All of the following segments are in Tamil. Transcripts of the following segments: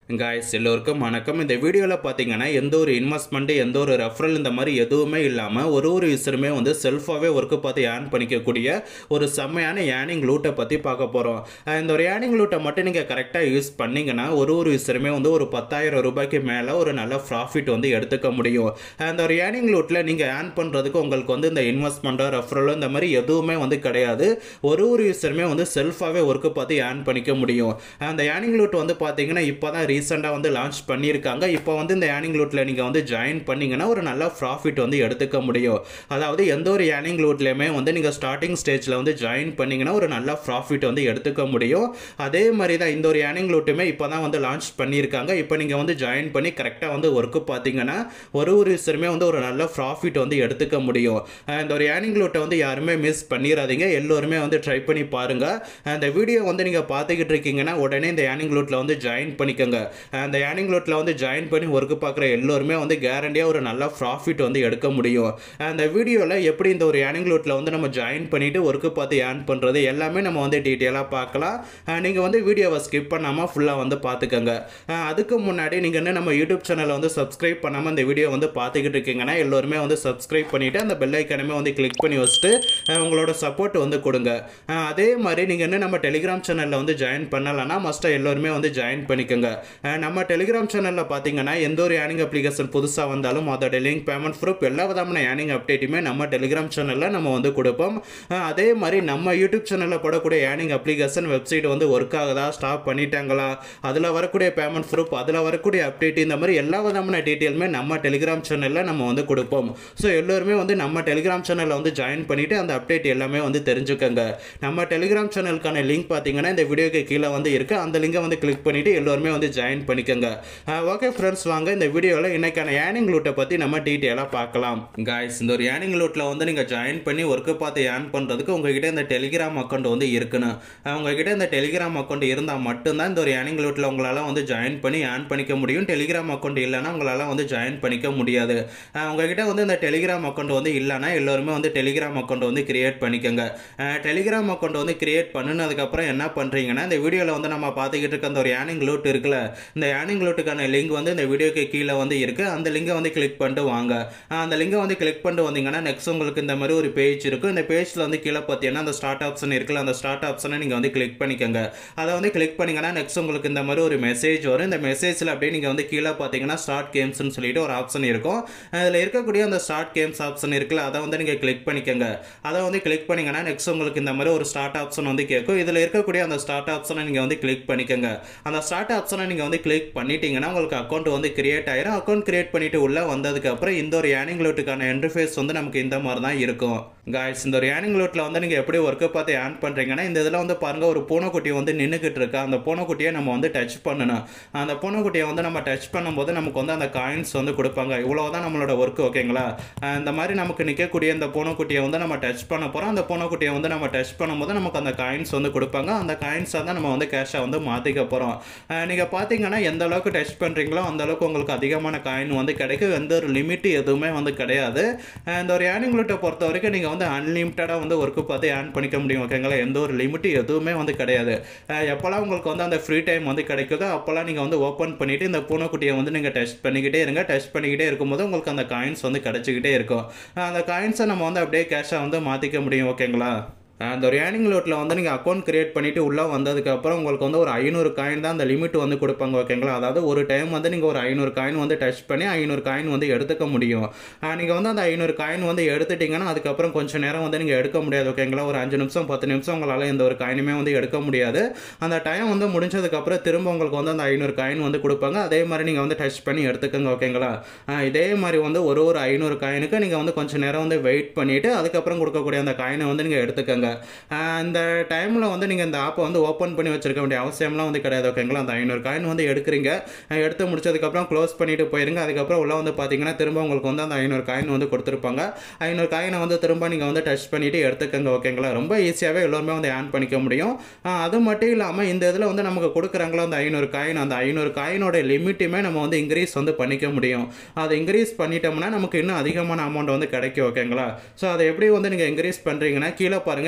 காய்ஸ் எல்லோருக்கும் வணக்கம் இந்த வீடியோவில் பார்த்தீங்கன்னா எந்த ஒரு இன்வெஸ்ட்மெண்ட்டு எந்த ஒரு ரெஃபரல் இந்த மாதிரி எதுவுமே இல்லாமல் ஒரு ஒரு யூஸருமே வந்து செல்ஃபாகவே ஒர்க்கு பார்த்து ஏர்ன் பண்ணிக்கக்கூடிய ஒரு செம்மையான ஏர்னிங் லூட்டை பற்றி பார்க்க போகிறோம் இந்த ஒரு ஏர்னிங் லூட்டை மட்டும் நீங்கள் கரெக்டாக யூஸ் பண்ணீங்கன்னா ஒரு ஒரு யூஸருமே வந்து ஒரு பத்தாயிரம் ரூபாய்க்கு மேலே ஒரு நல்ல ப்ராஃபிட் வந்து எடுத்துக்க முடியும் அந்த ஒரு ஏர்னிங் லூட்டில் நீங்கள் ஏர்ன் பண்ணுறதுக்கு உங்களுக்கு வந்து இந்த இன்வெஸ்ட்மெண்ட்டோ ரெஃபரலோ இந்த மாதிரி எதுவுமே வந்து கிடையாது ஒரு ஒரு யூஸருமே வந்து செல்ஃபாகவே ஒர்க்கு பார்த்து ஏர்ன் பண்ணிக்க முடியும் அந்த ஏர்னிங் லூட் வந்து பார்த்தீங்கன்னா இப்போ தான் ரீசெண்டாக வந்து லான்ச் பண்ணியிருக்காங்க இப்போ வந்து இந்த ஏர்னிங் லூட்டில் நீங்கள் வந்து ஜாயின் பண்ணீங்கன்னா ஒரு நல்ல ப்ராஃபிட் வந்து எடுத்துக்க முடியும் அதாவது எந்த ஒரு ஏர்னிங் லூட்லேயுமே வந்து நீங்கள் ஸ்டார்டிங் ஸ்டேஜில் வந்து ஜாயின் பண்ணீங்கன்னா ஒரு நல்ல ப்ராஃபிட் வந்து எடுத்துக்க முடியும் அதே மாதிரி தான் இந்த ஒரு ஏர்னிங் லூட்டுமே இப்போ தான் வந்து லான்ச் பண்ணியிருக்காங்க இப்போ நீங்கள் வந்து ஜாயின் பண்ணி கரெக்டாக வந்து ஒர்க்கு பார்த்தீங்கன்னா ஒரு ஒரு யூஸருமே வந்து ஒரு நல்ல ப்ராஃபிட் வந்து எடுத்துக்க முடியும் அஹ் இந்த ஒரு ஏர்னிங் லூட்டை வந்து யாருமே மிஸ் பண்ணிடாதீங்க எல்லோருமே வந்து ட்ரை பண்ணி பாருங்கள் இந்த வீடியோ வந்து நீங்கள் பார்த்துக்கிட்டு இருக்கீங்கன்னா உடனே இந்த ஏர்னிங் லூட்டில் வந்து ஜாயின் பண்ணிக்கோங்க அந்த ஏர்னிங் லோட்டில் வந்து ஜாயின் பண்ணி ஒர்க்கு பார்க்குற எல்லோருமே வந்து கேரண்டியாக ஒரு நல்ல ப்ராஃபிட் வந்து எடுக்க முடியும் அந்த வீடியோவில் எப்படி இந்த ஒரு ஏர்னிங் லோட்டில் வந்து நம்ம ஜாயின் பண்ணிவிட்டு ஒர்க்கு பார்த்து ஏர்ன் பண்ணுறது எல்லாமே நம்ம வந்து டீட்டெயிலாக பார்க்கலாம் நீங்கள் வந்து வீடியோவை ஸ்கிப் பண்ணாமல் ஃபுல்லாக வந்து பார்த்துக்கோங்க அஹ் அதுக்கு முன்னாடி நீங்கள் இன்னும் நம்ம யூடியூப் சேனலை வந்து சப்ஸ்கிரைப் பண்ணாமல் இந்த வீடியோ வந்து பார்த்துக்கிட்டு இருக்கீங்கன்னா எல்லோருமே வந்து சப்ஸ்கிரைப் பண்ணிவிட்டு அந்த பெல் ஐக்கனுமே வந்து கிளிக் பண்ணி வச்சுட்டு அஹ் உங்களோட சப்போர்ட் வந்து கொடுங்க அஹ் அதே மாதிரி நீங்கள் இன்னும் நம்ம டெலிகிராம் சேனலில் வந்து ஜாயின் பண்ணலைன்னா மஸ்ட்டாக எல்லோருமே வந்து ஜாயின் பண்ணிக்கோங்க அஹ் நம்ம டெலிகிராம் சேனலில் பார்த்தீங்கன்னா எந்த ஒரு ஏர்னிங் அப்ளிகேஷன் புதுசாக வந்தாலும் அதோட லிங்க் பேமெண்ட் ப்ரூஃப் எல்லா விதமான ஏர்னிங் அப்டேட்டுமே நம்ம டெலிகிராம் சேனலில் நம்ம வந்து கொடுப்போம் அஹ் அதே மாதிரி நம்ம யூடியூப் சேனலில் போடக்கூடிய ஏர்னிங் அப்ளிகேஷன் வெப்சைட் வந்து ஒர்க் ஆகுதா ஸ்டாப் பண்ணிட்டாங்களா அதில் வரக்கூடிய பேமெண்ட் ப்ரூஃப் அதில் வரக்கூடிய அப்டேட் இந்த மாதிரி எல்லா விதமான டீட்டெயிலுமே நம்ம டெலிகிராம் சேனலில் நம்ம வந்து கொடுப்போம் ஸோ எல்லோருமே வந்து நம்ம டெலிகிராம் சேனலில் வந்து ஜாயின் பண்ணிவிட்டு அந்த அப்டேட் எல்லாமே வந்து தெரிஞ்சுக்கோங்க நம்ம டெலிகிராம் சேனலுக்கான லிங்க் பார்த்தீங்கன்னா இந்த வீடியோக்கு கீழே வந்து இருக்குது அந்த லிங்கை வந்து கிளிக் பண்ணிவிட்டு எல்லோருமே வந்து ஜாயின் பண்ணிக்கோங்க ஓகே ஃப்ரெண்ட்ஸ் வாங்க இந்த வீடியோவில் இன்னைக்கான ஏர்னிங் லூட்டை பற்றி நம்ம டீட்டெயிலாக பார்க்கலாம் காய்ஸ் இந்த ஒரு ஏர்னிங் லூட்டில் வந்து நீங்கள் ஜாயின் பண்ணி ஒர்க்கு பார்த்து ஏர்ன் பண்ணுறதுக்கு உங்ககிட்ட இந்த டெலிகிராம் அக்கௌண்ட் வந்து இருக்கணும் அஹ் உங்ககிட்ட இந்த டெலிகிராம் அக்கௌண்ட் இருந்தால் மட்டும்தான் இந்த ஒரு ஏர்னிங் லூட்டில் உங்களால் வந்து ஜாயின் பண்ணி ஏர்ன் பண்ணிக்க முடியும் டெலிகிராம் அக்கௌண்ட் இல்லைன்னா உங்களால் வந்து ஜாயின் பண்ணிக்க முடியாது அஹ் உங்ககிட்ட வந்து இந்த டெலிகிராம் அக்கௌண்ட் வந்து இல்லைன்னா எல்லோருமே வந்து டெலிகிராம் அக்கௌண்ட் வந்து கிரியேட் பண்ணிக்கோங்க டெலிகிராம் அக்கௌண்ட் வந்து கிரியேட் பண்ணினதுக்கப்புறம் என்ன பண்ணுறீங்கன்னா இந்த வீடியோவில் வந்து நம்ம பார்த்துக்கிட்டு இருக்க அந்த ஒரு ஏர்னிங் லூட் இருக்குல்ல இந்த ஏர்னிங் லூட்டுக்கான லிங்க் வந்து இந்த வீடியோக்கு கீழே வந்து இருக்குது அந்த லிங்கை வந்து கிளிக் பண்ணிட்டு வாங்க அஹ் அந்த லிங்கை வந்து கிளிக் பண்ணிட்டு வந்தீங்கன்னா நெக்ஸ்ட் உங்களுக்கு இந்த மாதிரி ஒரு பேஜ் இருக்கும் இந்த பேஜில் வந்து கீழே பார்த்தீங்கன்னா அந்த ஸ்டார்ட் ஆப்ஷன் இருக்குல்ல அந்த ஸ்டார்ட் ஆப்ஷனை நீங்கள் வந்து கிளிக் பண்ணிக்கோங்க அதை வந்து கிளிக் பண்ணிங்கன்னா நெக்ஸ்ட் உங்களுக்கு இந்த மாதிரி ஒரு மெசேஜ் வரும் இந்த மெசேஜில் அப்படியே நீங்கள் வந்து கீழே பார்த்தீங்கன்னா ஸ்டார்ட் கேம்ஸ்னு சொல்லிட்டு ஒரு ஆப்ஷன் இருக்கும் அதில் இருக்கக்கூடிய அந்த ஸ்டார்ட் கேம்ஸ் ஆப்ஷன் இருக்குல்ல அதை வந்து நீங்கள் கிளிக் பண்ணிக்கோங்க அதை வந்து கிளிக் பண்ணிங்கன்னா நெக்ஸ்ட் உங்களுக்கு இந்த மாதிரி ஒரு ஸ்டார்ட் ஆப்ஷன் வந்து கேட்கும் இதில் இருக்கக்கூடிய அந்த ஸ்டார்ட் ஆப்ஷனை நீங்கள் வந்து கிளிக் பண்ணிக்கோங்க அந்த ஸ்டார்ட் ஆப்ஷனை நீங்கள் வந்து கிளிக் பண்ணிட்டீங்கன்னா உங்களுக்கு அக்கௌண்ட் வந்து கிரியேட் ஆயிரும் அக்கௌண்ட் கிரியேட் பண்ணிட்டு உள்ளே வந்ததுக்கு அப்புறம் இந்த ஒரு ஏர்னிங் லோட்டுக்கான இன்டர்ஃபேஸ் வந்து நமக்கு இந்த மாதிரி தான் இருக்கும் காய்ஸ் இந்த ஒரு ஏர்னிங் லோட்டில் வந்து நீங்கள் எப்படி ஒர்க்கை பார்த்து ஏர்ன் பண்ணுறீங்கன்னா இந்த இதில் வந்து பாருங்கள் ஒரு பூனைக்குட்டி வந்து நின்றுக்கிட்டு இருக்கு அந்த பூனைக்குட்டியை நம்ம வந்து டச் பண்ணணும் அந்த பூனைக்குட்டியை வந்து நம்ம டச் பண்ணும்போது நமக்கு வந்து அந்த காயின்ஸ் வந்து கொடுப்பாங்க இவ்வளோ தான் நம்மளோட ஒர்க் ஓகேங்களா அஹ் இந்த மாதிரி நமக்கு நிற்கக்கூடிய இந்த பூனைக்குட்டியை வந்து நம்ம டச் பண்ண போகிறோம் அந்த பூனைக்குட்டியை வந்து நம்ம டச் பண்ணும்போது நமக்கு அந்த காயின்ஸ் வந்து கொடுப்பாங்க அந்த காயின்ஸை தான் நம்ம வந்து கேஷாக வந்து மாற்றிக்க போகிறோம் நீங்கள் பார்த்தீங்கன்னா எந்த அளவுக்கு டச் பண்ணுறீங்களோ அந்த அளவுக்கு உங்களுக்கு அதிகமான காயின் வந்து கிடைக்கும் எந்த ஒரு லிமிட் எதுவுமே வந்து கிடையாது அஹ் இந்த ஒரு ஏர்னிங் லிமிட்டை பொறுத்த வரைக்கும் நீங்கள் வந்து அன்லிமிட்டடாக வந்து ஒர்க்கு பார்த்து ஏர்ன் பண்ணிக்க முடியும் ஓகேங்களா எந்த ஒரு லிமிட் எதுவுமே வந்து கிடையாது அஹ் எப்போல்லாம் உங்களுக்கு வந்து அந்த ஃப்ரீ டைம் வந்து கிடைக்குதோ அப்போல்லாம் நீங்கள் வந்து ஓப்பன் பண்ணிவிட்டு இந்த பூனைக்குட்டியை வந்து நீங்கள் டெஸ்ட் பண்ணிக்கிட்டே இருங்க டெஸ்ட் பண்ணிக்கிட்டே இருக்கும்போது உங்களுக்கு அந்த காயின்ஸ் வந்து கிடச்சிக்கிட்டே இருக்கும் அஹ் அந்த காயின்ஸை நம்ம வந்து அப்படியே கேஷாக வந்து மாற்றிக்க முடியும் ஓகேங்களா அந்த ஒரு ஏர்னிங் லோட்டில் வந்து நீங்கள் அக்கௌண்ட் கிரியேட் பண்ணிவிட்டு உள்ளே வந்ததுக்கப்புறம் உங்களுக்கு வந்து ஒரு ஐநூறு காயின் தான் அந்த லிமிட் வந்து கொடுப்பாங்க ஓகேங்களா அதாவது ஒரு டைம் வந்து நீங்கள் ஒரு ஐநூறு காயின் வந்து டச் பண்ணி ஐநூறு காயின் வந்து எடுத்துக்க முடியும் நீங்கள் வந்து அந்த ஐநூறு காயின் வந்து எடுத்துட்டிங்கன்னா அதுக்கப்புறம் கொஞ்சம் நேரம் வந்து நீங்கள் எடுக்க முடியாது ஓகேங்களா ஒரு அஞ்சு நிமிஷம் பத்து நிமிஷம் உங்களால் எந்த ஒரு காயினுமே வந்து எடுக்க முடியாது அந்த டைம் வந்து முடிஞ்சதுக்கப்புறம் திரும்ப உங்களுக்கு வந்து அந்த ஐநூறு காயின் வந்து கொடுப்பாங்க அதே மாதிரி நீங்கள் வந்து டச் பண்ணி எடுத்துக்கோங்க ஓகேங்களா இதே மாதிரி வந்து ஒரு ஒரு ஐநூறு காயினுக்கு நீங்கள் வந்து கொஞ்சம் நேரம் வந்து வெயிட் பண்ணிவிட்டு அதுக்கப்புறம் கொடுக்கக்கூடிய அந்த காயினை வந்து நீங்கள் எடுத்துக்கோங்க இந்த டைமில் வந்து நீங்கள் இந்த ஆப்பை வந்து ஓப்பன் பண்ணி வச்சிருக்க வேண்டிய அவசியம்லாம் வந்து கிடையாது ஓகேங்களா அந்த ஐநூறு காயின் வந்து எடுக்கிறீங்க எடுத்து முடிச்சதுக்கப்புறம் க்ளோஸ் பண்ணிட்டு போயிருங்க அதுக்கப்புறம் உள்ள வந்து பார்த்தீங்கன்னா திரும்ப உங்களுக்கு வந்து அந்த ஐநூறு காயின் வந்து கொடுத்துருப்பாங்க ஐநூறு காயினை வந்து திரும்ப நீங்கள் வந்து டச் பண்ணிவிட்டு எடுத்துக்கோங்க ஓகேங்களா ரொம்ப ஈஸியாகவே எல்லோருமே வந்து ஏர்ன் பண்ணிக்க முடியும் அது மட்டும் இல்லாமல் இந்த இதில் வந்து நமக்கு கொடுக்குறாங்களோ அந்த ஐநூறு காயின் அந்த ஐநூறு காயினோட லிமிட்டுமே நம்ம வந்து இன்க்ரீஸ் வந்து பண்ணிக்க முடியும் அதை இன்க்ரீஸ் பண்ணிட்டோம்னா நமக்கு இன்னும் அதிகமான அமௌண்ட் வந்து கிடைக்கும் ஓகேங்களா ஸோ அதை எப்படி வந்து நீங்கள் இன்க்ரீஸ் பண்ணுறீங்கன்னா கீழே பாருங்கள்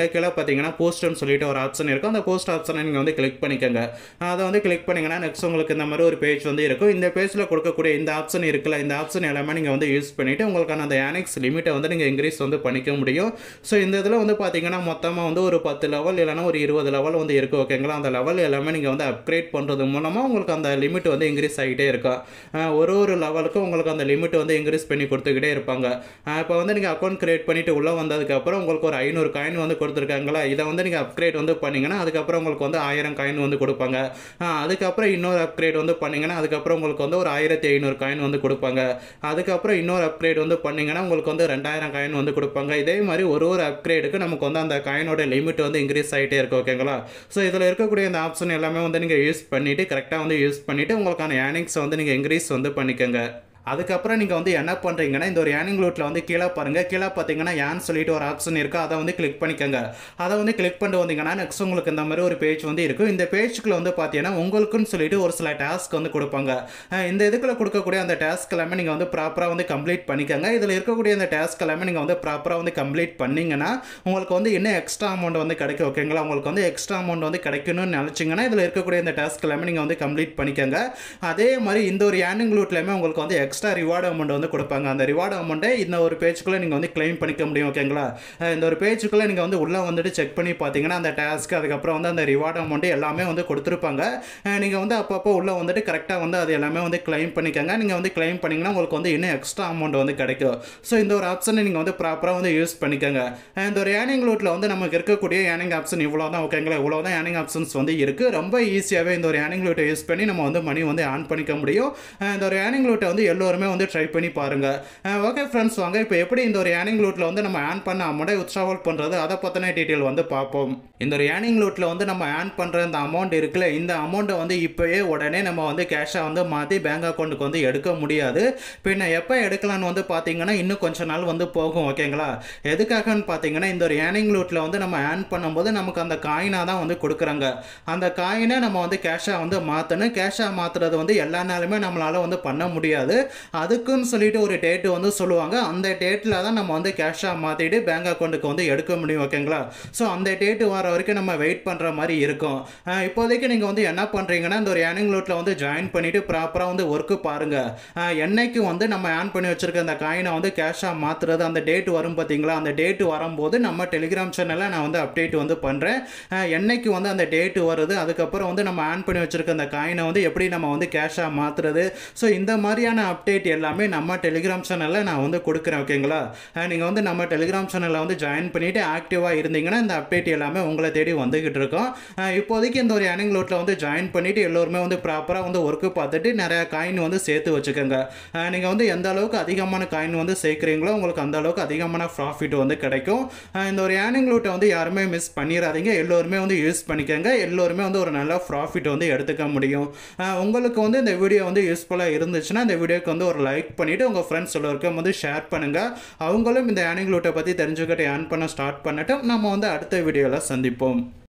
கீழே பார்த்தீங்கன்னா போஸ்ட்னு சொல்லிட்டு ஒரு ஆப்ஷன் இருக்கும் அந்த போஸ்ட் ஆப்ஷனை நீங்கள் வந்து கிளிக் பண்ணிக்கோங்க அதை வந்து கிளிக் பண்ணிங்கன்னா நெக்ஸ்ட் உங்களுக்கு இந்த மாதிரி ஒரு பேஜ் வந்து இருக்கும் இந்த பேஜில் கொடுக்கக்கூடிய இந்த ஆப்ஷன் இருக்குல்ல இந்த ஆப்ஷன் எல்லாமே நீங்கள் வந்து யூஸ் பண்ணிவிட்டு உங்களுக்கான அந்த ஆனிக்ஸ் லிமிட்டை வந்து நீங்கள் இன்க்ரீஸ் வந்து பண்ணிக்க முடியும் ஸோ இந்த இதில் வந்து பார்த்தீங்கன்னா மொத்தமாக வந்து ஒரு பத்து லெவல் இல்லைனா ஒரு இருபது லெவல் வந்து இருக்குது ஓகேங்களா அந்த லெவல் எல்லாமே நீங்கள் வந்து அப்கிரேட் பண்ணுறது மூலமாக உங்களுக்கு அந்த லிமிட் வந்து இன்க்ரீஸ் ஆகிட்டே இருக்கும் அஹ் ஒரு ஒரு லெவலுக்கும் உங்களுக்கு அந்த லிமிட் வந்து இன்க்ரீஸ் பண்ணி கொடுத்துக்கிட்டே இருப்பாங்க இப்போ வந்து நீங்கள் அக்கௌண்ட் கிரியேட் பண்ணிட்டு உள்ளே வந்ததுக்கப்புறம் உங்களுக்கு ஒரு ஐநூறு காயின் வந்து கொடுத்துருக்காங்களா இதை வந்து நீங்கள் அப்கிரேட் வந்து பண்ணீங்கன்னா அதுக்கப்புறம் உங்களுக்கு வந்து ஆயிரம் காயின் வந்து கொடுப்பாங்க அஹ் அதுக்கப்புறம் இன்னொரு அப்கிரேட் வந்து பண்ணீங்கன்னா அதுக்கப்புறம் உங்களுக்கு வந்து ஒரு ஆயிரத்தி ஐநூறு காயின் வந்து கொடுப்பாங்க அதுக்கப்புறம் இன்னொரு அப்கிரேட் வந்து பண்ணீங்கன்னா உங்களுக்கு வந்து ரெண்டாயிரம் காயின் வந்து கொடுப்பாங்க இதே மாதிரி ஒரு ஒரு அப்கிரேடுக்கு நமக்கு வந்து அந்த காயினோட லிமிட் வந்து இன்க்ரீஸ் ஆகிட்டே இருக்கும் ஓகேங்களா ஸோ இதில் இருக்கக்கூடிய இந்த ஆப்ஷன் எல்லாமே வந்து நீங்கள் யூஸ் பண்ணிவிட்டு கரெக்டாக வந்து யூஸ் பண்ணிவிட்டு உங்களுக்கான ஏர்னிங்ஸ் வந்து நீங்கள் இன்க்ரீஸ் வந்து பண்ணிக்கோங்க அதுக்கப்புறம் நீங்கள் வந்து என்ன பண்ணுறீங்கன்னா இந்த ஒரு ஏர்னிங் லூட்டில் வந்து கீழே பாருங்கள் கீழே பார்த்தீங்கன்னா ஏன் சொல்லிட்டு ஒரு ஆப்ஷன் இருக்குது அதை வந்து கிளிக் பண்ணிக்கோங்க அதை வந்து கிளிக் பண்ணிட்டு வந்தீங்கன்னா நெக்ஸ்ட் உங்களுக்கு இந்த மாதிரி ஒரு பேஜ் வந்து இருக்கும் இந்த பேஜுக்குள்ள வந்து பார்த்தீங்கன்னா உங்களுக்குன்னு சொல்லிட்டு ஒரு சில டாஸ்க் வந்து கொடுப்பாங்க அஹ் இந்த இதுக்குள்ள கொடுக்கக்கூடிய அந்த டாஸ்க் எல்லாமே நீங்கள் வந்து ப்ராப்பராக வந்து கம்ப்ளீட் பண்ணிக்கோங்க இதில் இருக்கக்கூடிய அந்த டாஸ்க் எல்லாமே நீங்கள் வந்து ப்ராப்பராக வந்து கம்ப்ளீட் பண்ணீங்கன்னா உங்களுக்கு வந்து இன்னும் எக்ஸ்ட்ரா அமௌண்ட் வந்து கிடைக்கும் ஓகேங்களா உங்களுக்கு வந்து எக்ஸ்ட்ரா அமௌண்ட் வந்து கிடைக்கணும்னு நினச்சிங்கன்னா இதில் இருக்கக்கூடிய இந்த டாஸ்க் எல்லாமே நீங்கள் வந்து கம்ப்ளீட் பண்ணிக்கோங்க அதே மாதிரி இந்த ஒரு ஏர்னிங் லூட்லையுமே உங்களுக்கு வந்து எக்ஸ்ட்ரா ரிவார்டு அமௌண்ட் வந்து கொடுப்பாங்க அந்த ரிவார்டு அமௌண்ட்டை இந்த ஒரு பேஜுக்குள்ளே நீங்கள் வந்து கிளைம் பண்ணிக்க முடியும் ஓகேங்களா அஹ் இந்த ஒரு பேஜுக்குள்ளே நீங்கள் வந்து உள்ளே வந்துட்டு செக் பண்ணி பார்த்தீங்கன்னா அந்த டாஸ்க் அதுக்கப்புறம் வந்து அந்த ரிவார்டு அமௌண்ட்டு எல்லாமே வந்து கொடுத்துருப்பாங்க நீங்கள் வந்து அப்பப்போ உள்ளே வந்துட்டு கரெக்டாக வந்து அது எல்லாமே வந்து கிளைம் பண்ணிக்கோங்க நீங்கள் வந்து கிளைம் பண்ணிங்கன்னா உங்களுக்கு வந்து இன்னும் எக்ஸ்ட்ரா அமௌண்ட் வந்து கிடைக்கும் ஸோ இந்த ஒரு ஆப்ஷனை நீங்கள் வந்து ப்ராப்பராக வந்து யூஸ் பண்ணிக்கோங்க அஹ் இந்த ஒரு ஏர்னிங் லூட்டில் வந்து நமக்கு இருக்கக்கூடிய ஏர்னிங் ஆப்ஷன் இவ்வளோ தான் ஓகேங்களா இவ்வளோ தான் ஏர்னிங் ஆப்ஷன்ஸ் வந்து இருக்குது ரொம்ப ஈஸியாகவே இந்த ஒரு ஏர்னிங் லூட்டை யூஸ் பண்ணி நம்ம வந்து மணி வந்து ஆன் பண்ணிக்க முடியும் அஹ் இந்த ஒரு ஏர்னிங் லூட்டை வந்து எல்லோருமே வந்து ட்ரை பண்ணி பாருங்கள் ஓகே ஃப்ரெண்ட்ஸ் வாங்க இப்போ எப்படி இந்த ஒரு ஏர்னிங் லூட்டில் வந்து நம்ம ஆன் பண்ண அமௌண்ட்டை வித்ட்ராவல் பண்ணுறது அதை பற்றின டீட்டெயில் வந்து பார்ப்போம் இந்த ஒரு ஏர்னிங் லூட்டில் வந்து நம்ம ஆன் பண்ணுற இந்த அமௌண்ட் இருக்குல்ல இந்த அமௌண்ட்டை வந்து இப்போயே உடனே நம்ம வந்து கேஷாக வந்து மாற்றி பேங்க் அக்கௌண்ட்டுக்கு வந்து எடுக்க முடியாது பின்ன எப்போ எடுக்கலாம்னு வந்து பார்த்தீங்கன்னா இன்னும் கொஞ்ச நாள் வந்து போகும் ஓகேங்களா எதுக்காகன்னு பார்த்தீங்கன்னா இந்த ஒரு ஏர்னிங் லூட்டில் வந்து நம்ம ஆன் பண்ணும்போது நமக்கு அந்த காயினாக தான் வந்து கொடுக்குறாங்க அந்த காயினை நம்ம வந்து கேஷாக வந்து மாற்றணும் கேஷாக மாற்றுறது வந்து எல்லா நாளுமே நம்மளால் வந்து பண்ண முடியாது அதுக்குன்னு சொல்லிட்டு ஒரு டேட்டு வந்து சொல்லுவாங்க அந்த டேட்டில் தான் நம்ம வந்து கேஷாக மாற்றிட்டு பேங்க் அக்கௌண்ட்டுக்கு வந்து எடுக்க முடியும் ஓகேங்களா ஸோ அந்த டேட்டு வர வரைக்கும் நம்ம வெயிட் பண்ணுற மாதிரி இருக்கும் அஹ் இப்போதைக்கு நீங்கள் வந்து என்ன பண்ணுறீங்கன்னா இந்த ஒரு ஏர்னிங் லூட்டில் வந்து ஜாயின் பண்ணிவிட்டு ப்ராப்பராக வந்து ஒர்க்கு பாருங்கள் என்னைக்கு வந்து நம்ம ஆன் பண்ணி வச்சிருக்க அந்த காயினை வந்து கேஷாக மாற்றுறது அந்த டேட் வரும் பார்த்தீங்களா அந்த டேட்டு வரும்போது நம்ம டெலிகிராம் சேனலில் நான் வந்து அப்டேட் வந்து பண்ணுறேன் என்னைக்கு வந்து அந்த டேட்டு வருது அதுக்கப்புறம் வந்து நம்ம ஆன் பண்ணி வச்சிருக்க அந்த காயினை வந்து எப்படி நம்ம வந்து கேஷாக மாற்றுறது ஸோ இந்த மாதிரியான அப்டேட் எல்லாமே நம்ம டெலிகிராம் சேனலில் நான் வந்து கொடுக்குறேன் ஓகேங்களா நீங்கள் வந்து நம்ம டெலிகிராம் சேனலில் வந்து ஜாயின் பண்ணிவிட்டு ஆக்டிவாக இருந்தீங்கன்னா இந்த அப்டேட் எல்லாமே உங்களை தேடி வந்துக்கிட்டு இருக்கோம் அஹ் இப்போதைக்கு இந்த ஒரு ஏர்னிங் லோட்டில் வந்து ஜாயின் பண்ணிவிட்டு எல்லோருமே வந்து ப்ராப்பராக வந்து ஒர்க்கு பார்த்துட்டு நிறையா காயின் வந்து சேர்த்து வச்சுக்கோங்க நீங்கள் வந்து எந்த அளவுக்கு அதிகமான காயின் வந்து சேர்க்குறீங்களோ உங்களுக்கு அந்த அளவுக்கு அதிகமான ப்ராஃபிட் வந்து கிடைக்கும் அஹ் இந்த ஒரு ஏர்னிங் லூட்டை வந்து யாருமே மிஸ் பண்ணிடாதீங்க எல்லோருமே வந்து யூஸ் பண்ணிக்கோங்க எல்லோருமே வந்து ஒரு நல்ல ப்ராஃபிட் வந்து எடுத்துக்க முடியும் அஹ் உங்களுக்கு வந்து இந்த வீடியோ வந்து யூஸ்ஃபுல்லாக இருந்துச்சுன்னா இந்த வீடியோக்கு வந்து ஒரு லைக் பண்ணிவிட்டு உங்கள் ஃப்ரெண்ட்ஸ் எல்லோருக்கும் வந்து ஷேர் பண்ணுங்கள் அவங்களும் இந்த ஏர்னிங் லூட்டை பற்றி தெரிஞ்சுக்கிட்டு ஏர்ன் பண்ண ஸ்டார்ட் பண்ணட்டும் நம்ம வந்து அடுத்த வீடியோவில் சந்திப்போம்